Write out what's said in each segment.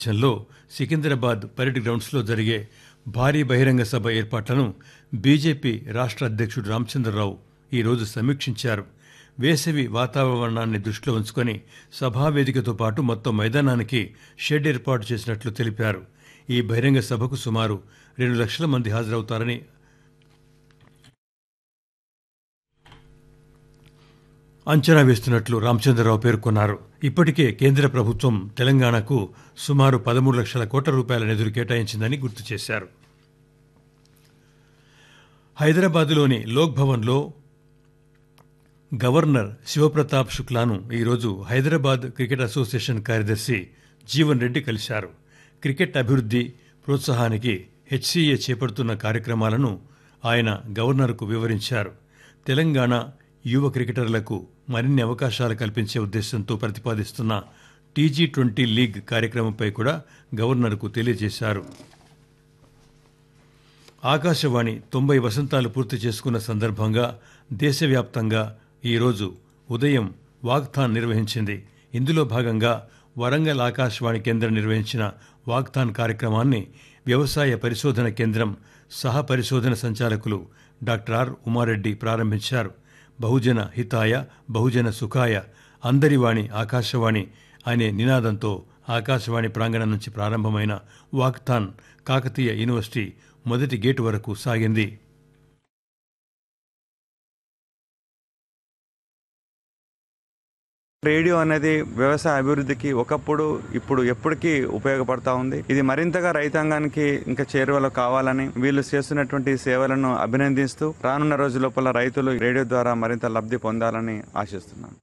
నేపథ్యంలో సికింద్రాబాద్ పరేడ్ గ్రౌండ్స్లో జరిగే భారీ బహిరంగ సభ ఏర్పాట్లను బీజేపీ రాష్ట్ర అధ్యక్షుడు రామచంద్రరావు ఈరోజు సమీక్షించారు వేసవి వాతావరణాన్ని దృష్టిలో ఉంచుకొని సభా వేదికతో పాటు మొత్తం మైదానానికి షెడ్ ఏర్పాటు చేసినట్లు తెలిపారు ఈ బహిరంగ సభకు సుమారు రెండు లక్షల మంది హాజరవుతారని అంచనా వేస్తున్నట్లు రామచంద్రరావు పేర్కొన్నారు ఇప్పటికే కేంద్ర ప్రభుత్వం తెలంగాణకు సుమారు పదమూడు లక్షల కోట్ల రూపాయల నిధులు కేటాయించిందని గుర్తు చేశారు హైదరాబాద్లోని లోక్ భవన్లో గవర్నర్ శివప్రతాప్ శుక్లాను ఈరోజు హైదరాబాద్ క్రికెట్ అసోసియేషన్ కార్యదర్శి జీవన్ రెడ్డి కలిశారు క్రికెట్ అభివృద్ధి ప్రోత్సాహానికి హెచ్సీఏ చేపడుతున్న కార్యక్రమాలను ఆయన గవర్నర్కు వివరించారు తెలంగాణ యువ క్రికెటర్లకు మరిన్ని అవకాశాలు కల్పించే ఉద్దేశంతో ప్రతిపాదిస్తున్న టీజీ ట్వంటీ లీగ్ కార్యక్రమంపై కూడా గవర్నర్కు తెలియజేశారు ఆకాశవాణి తొంభై వసంతాలు పూర్తి చేసుకున్న సందర్భంగా దేశవ్యాప్తంగా ఈరోజు ఉదయం వాక్థాన్ నిర్వహించింది ఇందులో భాగంగా వరంగల్ ఆకాశవాణి కేంద్రం నిర్వహించిన వాక్థాన్ కార్యక్రమాన్ని వ్యవసాయ పరిశోధన కేంద్రం సహ పరిశోధన సంచాలకులు డాక్టర్ ఆర్ ఉమారెడ్డి ప్రారంభించారు బహుజన హితాయ బహుజన సుఖాయ అందరివాణి ఆకాశవాణి అనే నినాదంతో ఆకాశవాణి ప్రాంగణం నుంచి ప్రారంభమైన వాక్థాన్ కాకతీయ యూనివర్సిటీ మొదటి గేటు వరకు సాగింది రేడియో అనేది వ్యవసాయ అభివృద్ధికి ఒకప్పుడు ఇప్పుడు ఎప్పటికీ ఉపయోగపడతా ఉంది ఇది మరింతగా రైతాంగానికి ఇంకా చేరువలో కావాలని వీళ్ళు చేస్తున్నటువంటి సేవలను అభినందిస్తూ రానున్న రోజు లోపల రైతులు రేడియో ద్వారా మరింత లబ్ధి పొందాలని ఆశిస్తున్నాను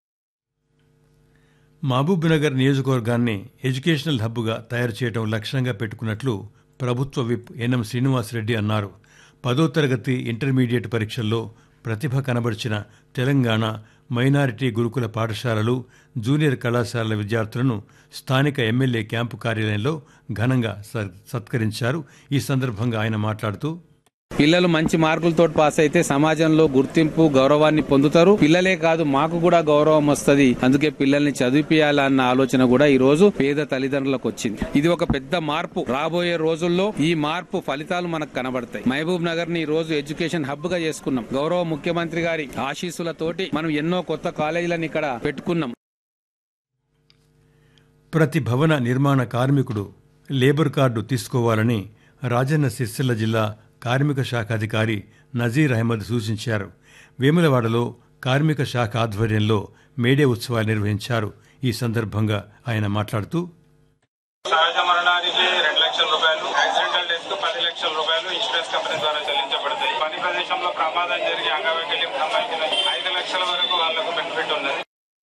మహబూబ్నగర్ నియోజకవర్గాన్ని ఎడ్యుకేషనల్ హబ్గా తయారు చేయడం లక్ష్యంగా పెట్టుకున్నట్లు ప్రభుత్వ విప్ ఎన్ఎం శ్రీనివాసరెడ్డి అన్నారు పదో తరగతి ఇంటర్మీడియట్ పరీక్షల్లో ప్రతిభ కనబరిచిన తెలంగాణ మైనారిటీ గురుకుల పాఠశాలలు జూనియర్ కళాశాలల విద్యార్థులను స్థానిక ఎమ్మెల్యే క్యాంపు కార్యాలయంలో ఘనంగా స- సత్కరించారు ఈ సందర్భంగా ఆయన మాట్లాడుతూ పిల్లలు మంచి మార్కులతో పాస్ అయితే సమాజంలో గుర్తింపు గౌరవాన్ని పొందుతారు పిల్లలే కాదు మాకు కూడా గౌరవం వస్తది అందుకే పిల్లల్ని చదివిపియాలన్న ఆలోచన కూడా ఈ రోజు పేద తల్లిదండ్రులకు వచ్చింది ఇది ఒక పెద్ద మార్పు రాబోయే రోజుల్లో ఈ మార్పు ఫలితాలు మనకు కనబడతాయి మహబూబ్ నగర్ ని ఈ రోజు ఎడ్యుకేషన్ హబ్ గా చేసుకున్నాం గౌరవ ముఖ్యమంత్రి గారి ఆశీస్సులతోటి మనం ఎన్నో కొత్త కాలేజీలను ఇక్కడ పెట్టుకున్నాం ప్రతి భవన నిర్మాణ కార్మికుడు లేబర్ కార్డు తీసుకోవాలని రాజన్న సిరిసిల్ల జిల్లా కార్మిక శాఖ అధికారి నజీర్ అహ్మద్ సూచించారు వేములవాడలో కార్మిక శాఖ ఆధ్వర్యంలో మేడే ఉత్సవాలు నిర్వహించారు ఈ సందర్భంగా ఆయన మాట్లాడుతూ సహజ మరణానికి రెండు లక్షల రూపాయలు యాక్సిడెంటల్ డెత్ కు పది లక్షల రూపాయలు ఇన్సూరెన్స్ కంపెనీ ద్వారా చెల్లించబడతాయి పని ప్రదేశంలో ప్రమాదం జరిగి అంగవైకల్యం సంబంధించిన ఐదు లక్షల వరకు వాళ్లకు బెనిఫిట్ ఉన్నది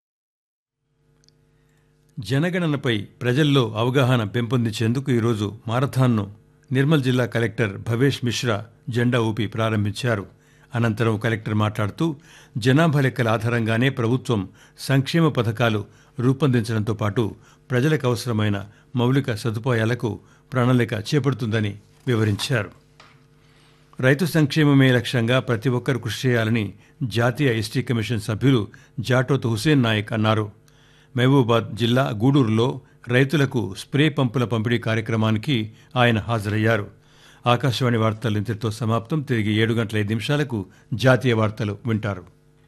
జనగణనపై ప్రజల్లో అవగాహన పెంపొందించేందుకు ఈరోజు మారథాన్ను నిర్మల్ జిల్లా కలెక్టర్ భవేష్ మిశ్రా జెండా ఊపి ప్రారంభించారు అనంతరం కలెక్టర్ మాట్లాడుతూ జనాభా లెక్కల ఆధారంగానే ప్రభుత్వం సంక్షేమ పథకాలు రూపొందించడంతో పాటు ప్రజలకు అవసరమైన మౌలిక సదుపాయాలకు ప్రణాళిక చేపడుతుందని వివరించారు రైతు సంక్షేమమే లక్ష్యంగా ప్రతి ఒక్కరు కృషి చేయాలని జాతీయ ఎస్టీ కమిషన్ సభ్యులు జాటోత్ హుసేన్ నాయక్ అన్నారు మహబూబాద్ జిల్లా గూడూరులో రైతులకు స్ప్రే పంపుల పంపిణీ కార్యక్రమానికి ఆయన హాజరయ్యారు ఆకాశవాణి వార్తలు ఇంతటితో సమాప్తం తిరిగి ఏడు గంటల ఐదు నిమిషాలకు జాతీయ వార్తలు వింటారు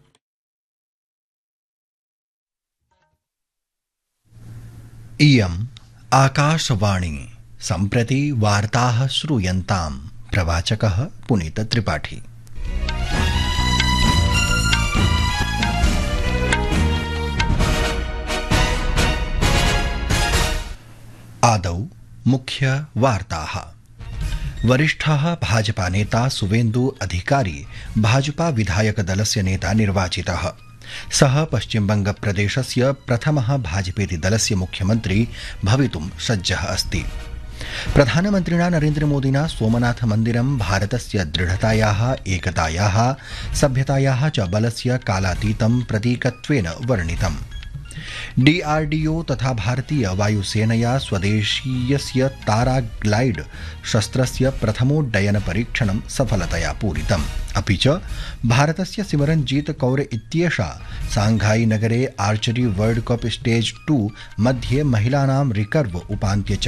इयम् आकाशवाणी सम्प्रति वार्ताः श्रूयन्ताम् प्रवाचकः पुनीतत्रिपाठी आदौ मुख्यवार्ताः वरिष्ठः भाजपा नेता सुवेन्दु अधिकारी भाजपा विधायकदलस्य नेता निर्वाचितः सः पश्चिमबङ्गप्रदेशस्य प्रथमः भाजपेति दलस्य मुख्यमन्त्री भवितुं सज्जः अस्ति प्रधानमन्त्रिणा नरेन्द्रमोदिना सोमनाथ मन्दिरं भारतस्य दृढतायाः एकतायाः सभ्यतायाः च बलस्य कालातीतं प्रतीकत्वेन वर्णितम् डीआरडीओ तथा भारतीय वायुसेनया स्वदेशीयस्य तारा ग्लाइड शस्त्रस्य प्रथमोड्डयन परीक्षणं सफलतया पूरितम् अपि च भारतस्य सिमरनजीत कौर इत्येषा सांघाई नगरे archery world cup stage two मध्ये महिलानां रिकर्व उपान्त्य